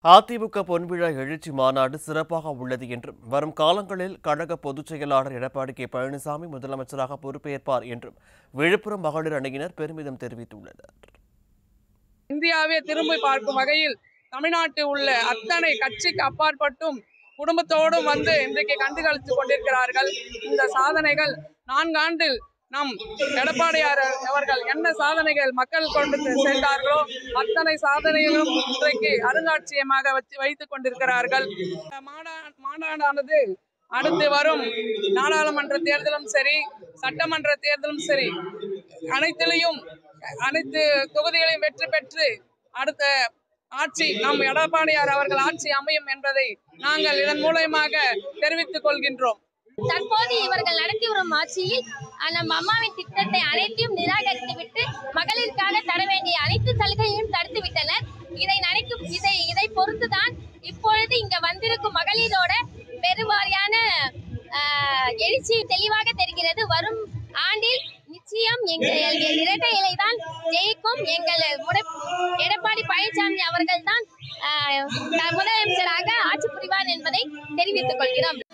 அதிமுக பொன்விழா எழுச்சி மாநாடு சிறப்பாக உள்ளது என்றும் வரும் காலங்களில் கழக பொதுச் செயலாளர் எடப்பாடி கே பழனிசாமி முதலமைச்சராக பொறுப்பேற்பார் என்றும் விழுப்புரம் மகளிர் அணியினர் பெருமிதம் தெரிவித்துள்ளனர் இந்தியாவே திரும்பி பார்க்கும் வகையில் தமிழ்நாட்டில் உள்ள அத்தனை கட்சிக்கு அப்பாற்பட்டும் குடும்பத்தோடும் வந்து இன்றைக்கு கண்டுகளித்து கொண்டிருக்கிறார்கள் இந்த சாதனைகள் நான்காண்டில் நம் எடப்பாடியார் அவர்கள் என்ன சாதனைகள் மக்கள் கொண்டு சென்றார்களோ அத்தனை சாதனைகளும் இன்றைக்கு அருங்காட்சியகமாக வச்சு வைத்துக் கொண்டிருக்கிறார்கள் இந்த மாநா- மாநாடானது அடுத்து வரும் நாடாளுமன்ற தேர்தலும் சரி சட்டமன்ற தேர்தலும் சரி அனைத்திலையும் அனைத்து தொகுதிகளையும் வெற்றி பெற்று அடுத்த ஆட்சி நம் எடப்பாடியார் அவர்கள் ஆட்சி அமையும் என்பதை நாங்கள் இதன் மூலயமாக தெரிவித்துக் கொள்கின்றோம் தற்போது இவர்கள் நடத்தி வரும் ஆட்சியில் அஹ், நம்ம அம்மாவின் திட்டத்தை அனைத்தையும் நிராகரித்துவிட்டு மகளிருக்காக தர வேண்டிய அனைத்து சலுகைகளையும் தடுத்து விட்டனர் இதை நினைக்கும் இதை இதை பொறுத்துதான் இப்பொழுது இங்க வந்திருக்கும் மகளிரோட பெருவாரியான அஹ், எழுச்சி தெளிவாக தெரிகிறது வரும் ஆண்டில் நிச்சயம் எங்கள் எங்கள் இரட்டை இலைதான் ஜெயிக்கும் எங்கள் முட- எடப்பாடி பழனிசாமி அவர்கள் தான் முதலமைச்சராக ஆட்சி புரிவார் என்பதை தெரிவித்துக் கொள்கிறோம்